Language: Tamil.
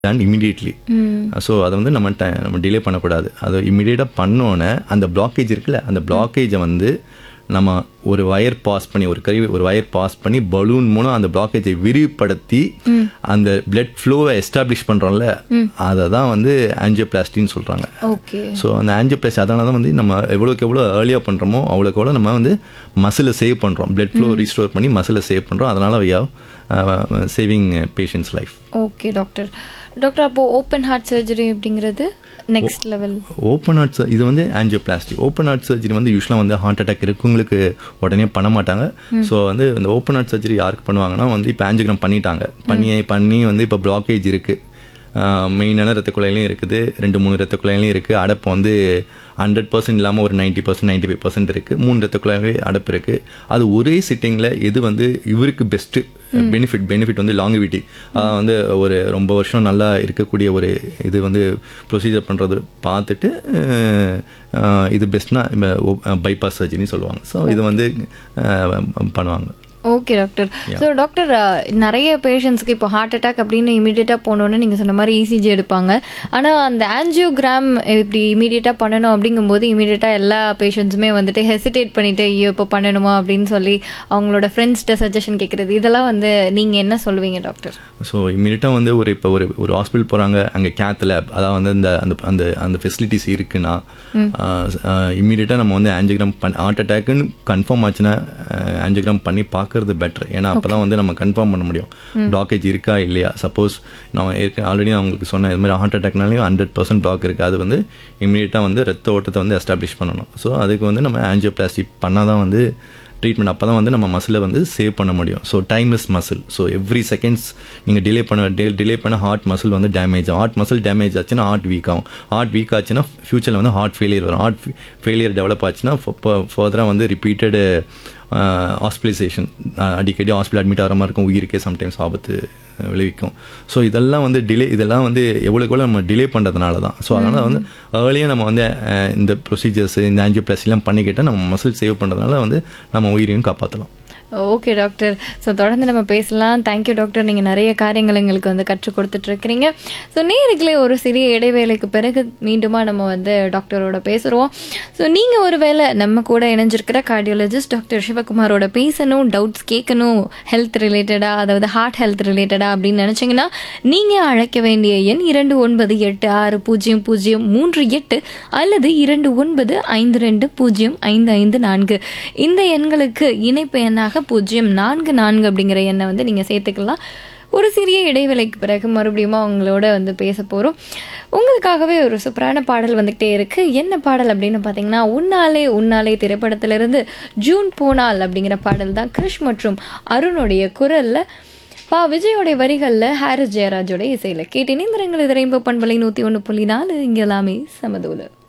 டன் இமிடியேட்லி ஸோ அதை வந்து நம்ம ட- நம்ம டிலே பண்ணக்கூடாது அதை இமிடியேட்டாக பண்ணோன்னே அந்த பிளாக்கேஜ் இருக்குல்ல அந்த பிளாக்கேஜை வந்து நம்ம ஒரு வயர் பாஸ் பண்ணி ஒரு கருவி ஒரு வயர் பாஸ் பண்ணி பலூன் மூலம் அந்த பிளாக்கேஜை விரிவுபடுத்தி அந்த பிளட் ஃப்ளோவை எஸ்டாப்ளிஷ் பண்ணுறோம்ல அதை தான் வந்து ஆஞ்சியோபிளாஸ்டின்னு சொல்கிறாங்க ஓகே ஸோ அந்த ஆஞ்சியோபிளாஸ்டி அதனால தான் வந்து நம்ம எவ்வளோக்கு எவ்வளோ ஏர்லியாக பண்ணுறோமோ அவ்வளோக்கு எவ்வளோ நம்ம வந்து மசிலை சேவ் பண்ணுறோம் பிளட் ஃப்ளோ ரீஸ்டோர் பண்ணி மசிலை சேவ் பண்ணுறோம் அதனால் we have saving patients life okay doctor doctor அப்போ ஓப்பன் ஹார்ட் சர்ஜரி அப்படிங்கிறது நெக்ஸ்ட் லெவல் ஓப்பன் ஹார்ட் சர்- இது வந்து ஆஞ்சியோபிளாஸ்டி ஓப்பன் ஹார்ட் சர்ஜரி வந்து யூஸ்வலாக வந்து ஹார்ட் அட்டாக் இருக்கவங்களுக்கு உடனே பண்ண மாட்டாங்க ஸோ வந்து இந்த ஓப்பன் ஹார்ட் சர்ஜரி யாருக்கு பண்ணுவாங்கன்னா வந்து இப்போ ஆஞ்சியோகிராம் பண்ணிட்டாங்க பண்ணி பண்ணி வந்து இப்போ பிளாக்கேஜ் இருக்குது மெயினான ரத்த குழாயிலையும் இருக்குது ரெண்டு மூணு ரத்த குழாயிலையும் இருக்குது அடப்பு வந்து ஹண்ட்ரட் பர்சன்ட் இல்லாமல் ஒரு ninety percent ninety five percent இருக்குது மூணு ரத்த குழாயிலே அடப்பு இருக்குது அது ஒரே சிட்டிங்கில் எது வந்து இவருக்கு பெஸ்ட்டு பெனிஃபிட் பெனிஃபிட் வந்து லாங்கிவிட்டி வந்து ஒரு ரொம்ப வருஷம் நல்லா இருக்கக்கூடிய ஒரு இது வந்து ப்ரொசீஜர் பண்ணுறது பார்த்துட்டு அஹ், அஹ், இது பெஸ்ட்னா பைபாஸ் சர்ஜரின்னு சொல்லுவாங்க ஸோ இது வந்து அஹ், பண்ணுவாங்க ஓகே டாக்டர் ஸோ டாக்டர் நிறைய பேஷண்ட்ஸ்க்கு இப்போ ஹார்ட் அட்டாக் அப்படின்னு இமீடியட்டாக போனோன்னு நீங்கள் சொன்ன மாதிரி இசிஜி எடுப்பாங்க ஆனால் அந்த ஆன்ஜியோகிராம் இப்படி இமீடியட்டாக பண்ணணும் அப்படிங்கும்போது இமீடியட்டாக எல்லா பேஷண்ட்ஸுமே வந்துட்டு ஹெசிடேட் பண்ணிட்டு ஐயோ இப்போ பண்ணணுமா அப்படின்னு சொல்லி அவங்களோட ஃப்ரெண்ட்ஸ்கிட்ட சஜஷன் கேட்குறது இதெல்லாம் வந்து நீங்கள் என்ன சொல்லுவீங்க டாக்டர் ஸோ இம்மீடியட்டாக வந்து ஒரு இப்போ ஒரு ஒரு ஹாஸ்பிட்டல் போகிறாங்க அங்கே கேத் லேப் அதாவது வந்து இந்த அந்த அந்த அந்த ஃபெசிலிட்டிஸ் இருக்குன்னா இம்மீடியட்டாக நம்ம வந்து ஆஞ்சியோகிராம் பண் ஹார்ட் அட்டாக்குன்னு கன்ஃபார்ம் ஆச்சுன்னா ஆஞ்சியோகிராம் பண்ணி பார்க்கறது பெட்டர் ஏன்னா அப்போ தான் வந்து நம்ம கன்ஃபார்ம் பண்ண முடியும் பிளாக்கேஜ் இருக்கா இல்லையா சப்போஸ் நான் ஏற்க ஆல்ரெடி நான் உங்களுக்கு சொன்னேன் இது மாதிரி ஹார்ட் அட்டாக்னாலையும் ஹண்ட்ரட் பர்சன்ட் பிளாக் இருக்குது அது வந்து இம்மீடியட்டாக வந்து ரத்த ஓட்டத்தை வந்து எஸ்டாப்ளிஷ் பண்ணணும் ஸோ அதுக்கு வந்து நம்ம ஆஞ்சியோபிளாஸ்டி பண்ணால் தான் வந்து ட்ரீட்மெண்ட் அப்போ தான் வந்து நம்ம மசிலை வந்து சேவ் பண்ண முடியும் so time is muscle so every seconds நீங்கள் டிலே பண்ண டிலே பண்ண ஹார்ட் மசில் வந்து டேமேஜ் ஆகும் ஹார்ட் மசில் டேமேஜ் ஆச்சுன்னா ஹார்ட் வீக் ஆகும் ஹார்ட் வீக் ஆச்சுன்னா ஃபியூச்சரில் வந்து ஹார்ட் ஃபெயிலியர் வரும் ஹார்ட் ஃபெயிலியர் டெவலப் ஆச்சுன்னா ஃபர்தராக வந்து ரிப்பீட்டடு ஹாஸ்பிட்டலைசேஷன் அடிக்கடி ஹாஸ்பிட்டல் அட்மிட் ஆகிற மாதிரி இருக்கும் உயிருக்கே சம்டைம்ஸ் ஆபத்து அஹ், விளைவிக்கும் ஸோ இதெல்லாம் வந்து டிலே இதெல்லாம் வந்து எவ்வளோக்கு எவ்வளோ நம்ம டிலே பண்ணுறதுனால தான் ஸோ அதனால் வந்து ஏர்லியாக நம்ம வந்து அஹ், இந்த ப்ரொசீஜர்ஸ் இந்த ஆஞ்சியோபிளாஸ்டிலாம் பண்ணிக்கிட்டால் நம்ம மசில் சேவ் பண்ணுறதுனால வந்து நம்ம உயிரையும் காப்பாற்றலாம் ஓகே டாக்டர் ஸோ தொடர்ந்து நம்ம பேசலாம் தேங்க்யூ டாக்டர் நீங்கள் நிறைய காரியங்கள் எங்களுக்கு வந்து கற்றுக் கொடுத்துட்ருக்கிறீங்க ஸோ நேருக்குள்ளே ஒரு சிறிய இடைவேளைக்கு பிறகு மீண்டுமா நம்ம வந்து டாக்டரோட பேசுகிறோம் ஸோ நீங்கள் ஒரு வேளை நம்ம கூட இணைஞ்சிருக்கிற கார்டியாலஜிஸ்ட் டாக்டர் சிவகுமாரோட பேசணும் டவுட்ஸ் கேட்கணும் ஹெல்த் ரிலேட்டடாக அதாவது ஹார்ட் ஹெல்த் ரிலேட்டடாக அப்படின்னு நினச்சிங்கன்னா நீங்கள் அழைக்க வேண்டிய எண் இரண்டு ஒன்பது எட்டு ஆறு பூஜ்ஜியம் பூஜ்ஜியம் மூன்று எட்டு அல்லது இரண்டு ஒன்பது ஐந்து ரெண்டு பூஜ்ஜியம் ஐந்து ஐந்து நான்கு இந்த எண்களுக்கு இணைப்பு எண்ணாக பூஜ்ஜியம் நான்கு நான்கு அப்படிங்கிற எண்ணை வந்து நீங்கள் சேர்த்துக்கலாம் ஒரு சிறிய இடைவேளைக்கு பிறகு மறுபடியும் அவங்களோட வந்து பேச போகிறோம் உங்களுக்காகவே ஒரு சூப்பரான பாடல் வந்துக்கிட்டே இருக்கு என்ன பாடல் அப்படின்னு பார்த்தீங்கன்னா உன்னாலே உன்னாலே திரைப்படத்திலிருந்து ஜூன் போனால் அப்படிங்கிற பாடல் தான் கிருஷ் மற்றும் அருணுடைய குரல்ல பா விஜயோடைய வரிகளில் ஹாரிஸ் ஜெயராஜோட இசையில் கேட்டினே இந்த ரெங்கல் இது ரெயின்போ பண்பலை நூற்றி ஒன்று புள்ளி நாலு இங்கே எல்லாமே சமதூல